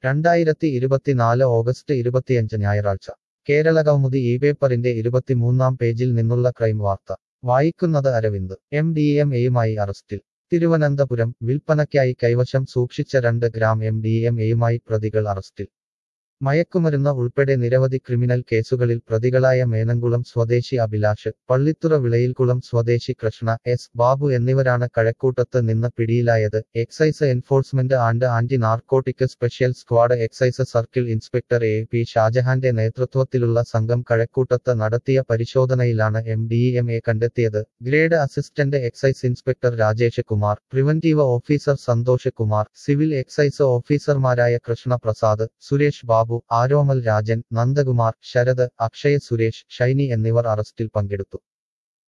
രണ്ടായിരത്തി ഇരുപത്തിനാല് ഓഗസ്റ്റ് ഇരുപത്തിയഞ്ച് ഞായറാഴ്ച കേരള കൗമുദി ഈ പേപ്പറിന്റെ ഇരുപത്തിമൂന്നാം പേജിൽ നിന്നുള്ള ക്രൈം വാർത്ത വായിക്കുന്നത് അരവിന്ദ് എം ഡി എം എയുമായി അറസ്റ്റിൽ തിരുവനന്തപുരം വിൽപ്പനയ്ക്കായി കൈവശം സൂക്ഷിച്ച രണ്ട് ഗ്രാം എം ഡി എം എയുമായി പ്രതികൾ അറസ്റ്റിൽ മയക്കുമരുന്ന് ഉൾപ്പെടെ നിരവധി ക്രിമിനൽ കേസുകളിൽ പ്രതികളായ മേനംകുളം സ്വദേശി അഭിലാഷ് പള്ളിത്തുറ വിളയിൽക്കുളം സ്വദേശി കൃഷ്ണ എസ് ബാബു എന്നിവരാണ് കഴക്കൂട്ടത്ത് നിന്ന് പിടിയിലായത് excise enforcement and anti narcotic special squad excise circle inspector A P ഷാജഹാന്റെ നേതൃത്വത്തിലുള്ള സംഘം കഴക്കൂട്ടത്ത് നടത്തിയ പരിശോധനയിലാണ് എം ഡി എം എ കണ്ടെത്തിയത് grade assistant excise inspector Rajesh Kumar preventive officer Santhosh Kumar civil excise ഓഫീസർമാരായ കൃഷ്ണ പ്രസാദ് സുരേഷ് ബാബു ആരോമൽ രാജൻ നന്ദകുമാർ ശരത് അക്ഷയ് സുരേഷ് ഷൈനി എന്നിവർ അറസ്റ്റിൽ പങ്കെടുത്തു